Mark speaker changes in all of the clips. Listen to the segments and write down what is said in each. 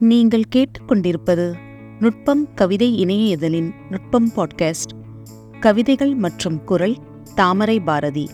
Speaker 1: நீங்கள் கேட்டுக்கொண்டிருப்பது நுட்பம் கவிதை இணைய இதழின் நுட்பம் பாட்காஸ்ட் கவிதைகள் மற்றும் குரல் தாமரை பாரதி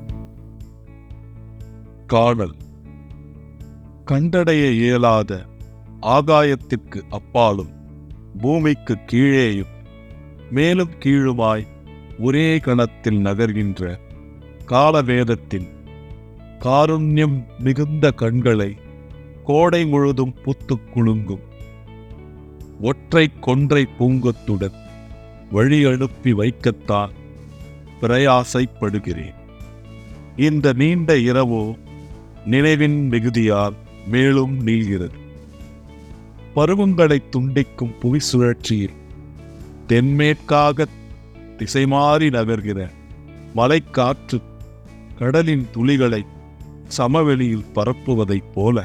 Speaker 2: காணல் கண்டடைய இயலாத ஆகாயத்திற்கு அப்பாலும் பூமிக்கு கீழேயும் மேலும் கீழுமாய் ஒரே கணத்தில் நகர்கின்ற காலவேதத்தின் காருண்யம் மிகுந்த கண்களை கோடை முழுதும் புத்துக் குலுங்கும் ஒற்றை கொன்றை பூங்கத்துடன் வழி அனுப்பி வைக்கத்தான் பிரயாசைப்படுகிறேன் இந்த நீண்ட இரவோ நினைவின் மிகுதியால் மேலும் நீள்கிறது பருவங்களை துண்டிக்கும் புவி சுழற்சியில் தென்மேற்காக திசை மாறி நகர்கிற மலைக்காற்று கடலின் துளிகளை சமவெளியில் பரப்புவதைப் போல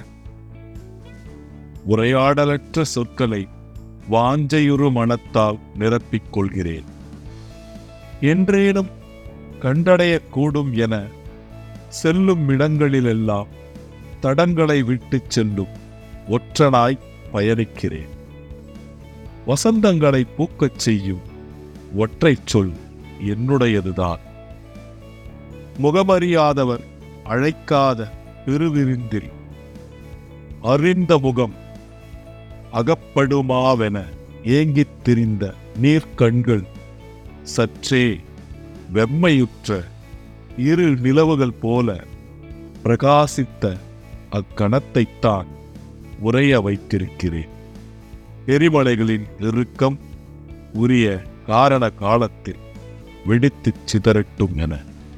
Speaker 2: உரையாடலற்ற சொற்களை வாஞ்சையுறு மனத்தால் நிரப்பிக் கொள்கிறேன் என்றேனும் கண்டடையக்கூடும் என செல்லும் இடங்களிலெல்லாம் தடங்களை விட்டுச் செல்லும் ஒற்றனாய் பயணிக்கிறேன் வசந்தங்களை பூக்கச் செய்யும் ஒற்றைச் சொல் என்னுடையதுதான் முகமறியாதவர் அழைக்காத பெருவிருந்தில் அறிந்த முகம் அகப்படுமாவென ஏங்கித் திரிந்த நீர்க்கண்கள் சற்றே வெம்மையுற்ற இரு நிலவுகள் போல பிரகாசித்த அக்கணத்தைத்தான் உறைய வைத்திருக்கிறேன் எரிமலைகளின் இறுக்கம் உரிய காரண காலத்தில் வெடித்துச் சிதறட்டும் என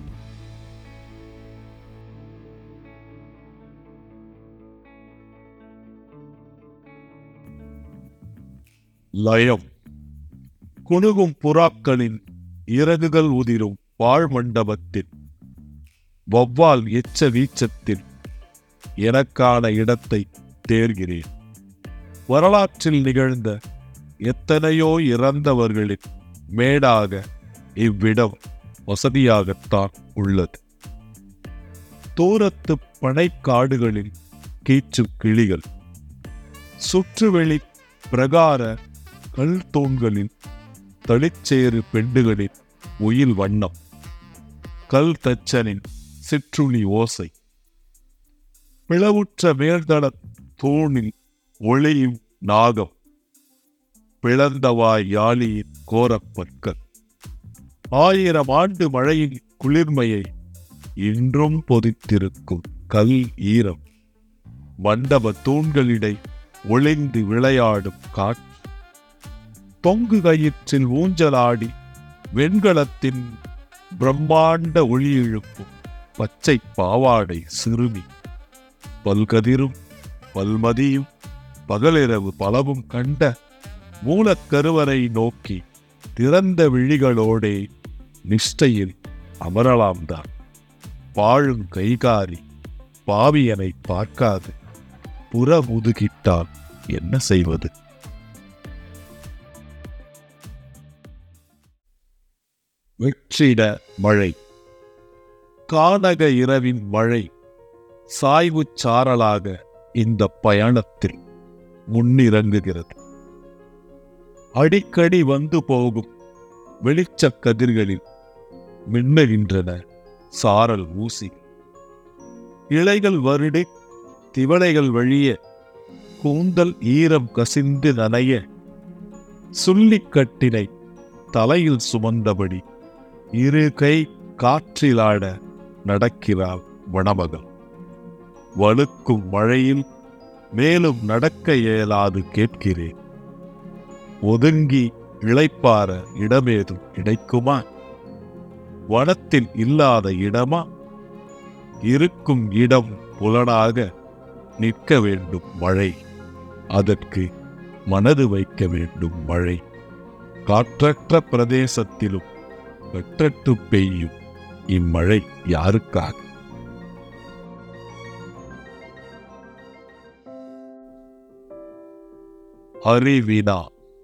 Speaker 2: லயம் குணுகும் புறாக்களின் இறகுகள் உதிரும் பாழ் மண்டபத்தில் வௌவால் எச்ச வீச்சத்தில் எனக்கான இடத்தை தேர்கிறேன் வரலாற்றில் நிகழ்ந்த எத்தனையோ இறந்தவர்களின் மேடாக இவ்விடம் வசதியாகத்தான் உள்ளது தூரத்து பனைக்காடுகளில் கீச்சும் கிளிகள் சுற்றுவெளி பிரகார கல் தூண்களில் தளிச்சேறு பெண்டுகளின் உயில் வண்ணம் கல் தச்சனின் சிற்றுளி ஓசை பிளவுற்ற மேல்தள தூணில் ஒளியும் நாகம் பிளந்தவாய் யாழியின் கோரப்பற்கள் ஆயிரம் ஆண்டு மழையின் குளிர்மையை இன்றும் பொதித்திருக்கும் கல் ஈரம் மண்டப தூண்களிடை ஒளிந்து விளையாடும் காற்று தொங்கு கயிற்றில் ஊஞ்சலாடி வெண்கலத்தின் பிரம்மாண்ட ஒளி எழுப்பும் பச்சை பாவாடை சிறுமி பல்கதிரும் பல்மதியும் பகலிரவு பலவும் கண்ட மூலக்கருவரை நோக்கி திறந்த விழிகளோடே நிஷ்டையில் அமரலாம்தான் பாழும் கைகாரி பாவியனை பார்க்காது புற முதுகிட்டால் என்ன செய்வது வெற்றிட மழை கானக இரவின் மழை சாய்வுச் சாரலாக இந்த பயணத்தில் முன்னிறங்குகிறது அடிக்கடி வந்து போகும் வெளிச்சக் கதிர்களில் மின்னுகின்றன சாரல் ஊசி இலைகள் வருடி திவளைகள் வழிய கூந்தல் ஈரம் கசிந்து நனைய சுள்ளிக்கட்டினை தலையில் சுமந்தபடி இரு கை காற்றிலாட நடக்கிறாள் வனமகள் வழுக்கும் மழையில் மேலும் நடக்க இயலாது கேட்கிறேன் ஒதுங்கி இளைப்பார இடமேதும் கிடைக்குமா வனத்தில் இல்லாத இடமா இருக்கும் இடம் புலனாக நிற்க வேண்டும் மழை அதற்கு மனது வைக்க வேண்டும் மழை காற்றற்ற பிரதேசத்திலும் வெற்றற்று பெய்யும் இம்மழை யாருக்காக அறிவினா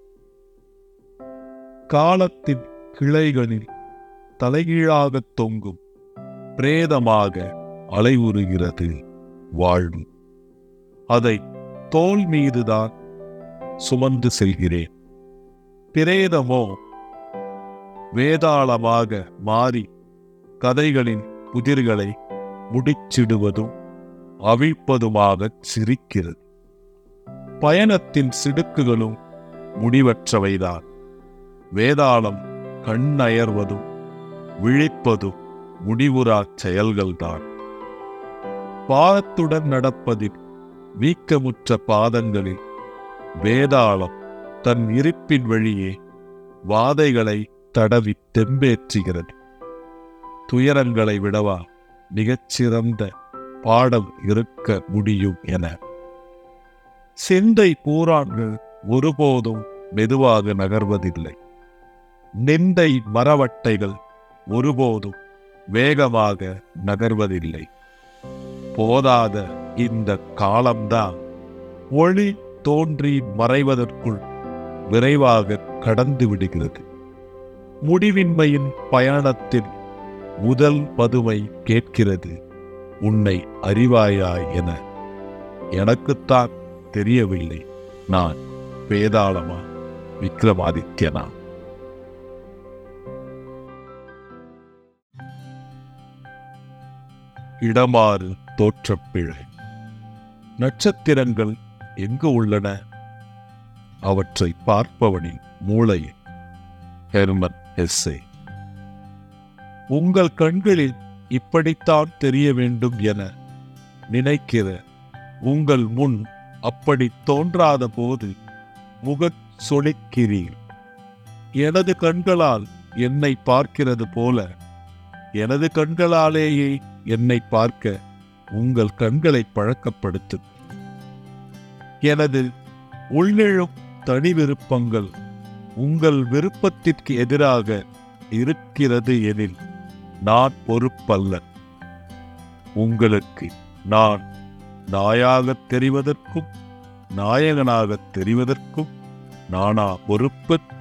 Speaker 2: காலத்தின் கிளைகளில் தலைகீழாகத் தொங்கும் பிரேதமாக அலைவுறுகிறது வாழ்வு அதை தோல் மீதுதான் சுமந்து செல்கிறேன் பிரேதமோ வேதாளமாக மாறி கதைகளின் புதிர்களை முடிச்சிடுவதும் அவிழ்ப்பதுமாக சிரிக்கிறது பயணத்தின் சிடுக்குகளும் முடிவற்றவைதான் வேதாளம் கண்ணயர்வதும் விழிப்பதும் முடிவுறாச் செயல்கள்தான் பாதத்துடன் நடப்பதில் வீக்கமுற்ற பாதங்களில் வேதாளம் தன் இருப்பின் வழியே வாதைகளை தடவி தெம்பேற்றுகிறது துயரங்களை விடவா மிகச்சிறந்த பாடம் இருக்க முடியும் என சிந்தை பூரான்கள் ஒருபோதும் மெதுவாக நகர்வதில்லை நிந்தை மரவட்டைகள் ஒருபோதும் வேகமாக நகர்வதில்லை போதாத இந்த காலம்தான் ஒளி தோன்றி மறைவதற்குள் விரைவாக கடந்து விடுகிறது முடிவின்மையின் பயணத்தில் முதல் பதுமை கேட்கிறது உன்னை அறிவாயாய் என எனக்குத்தான் தெரியவில்லை நான் வேதாளமா விக்ரமாதித்யனா இடமாறு தோற்றப்பிழை நட்சத்திரங்கள் எங்கு உள்ளன அவற்றை பார்ப்பவனின் மூளையில் ஹெர்மன் எஸ்ஸே உங்கள் கண்களில் இப்படித்தான் தெரிய வேண்டும் என நினைக்கிற உங்கள் முன் அப்படி தோன்றாத போது முகச் சொலிக்கிறீர் எனது கண்களால் என்னை பார்க்கிறது போல எனது கண்களாலேயே என்னை பார்க்க உங்கள் கண்களை பழக்கப்படுத்து எனது உள்ளெழும் தனி விருப்பங்கள் உங்கள் விருப்பத்திற்கு எதிராக இருக்கிறது எனில் நான் பொறுப்பல்ல உங்களுக்கு நான் நாயாகத் தெரிவதற்கும் நாயகனாகத் தெரிவதற்கும் நானா பொறுப்பு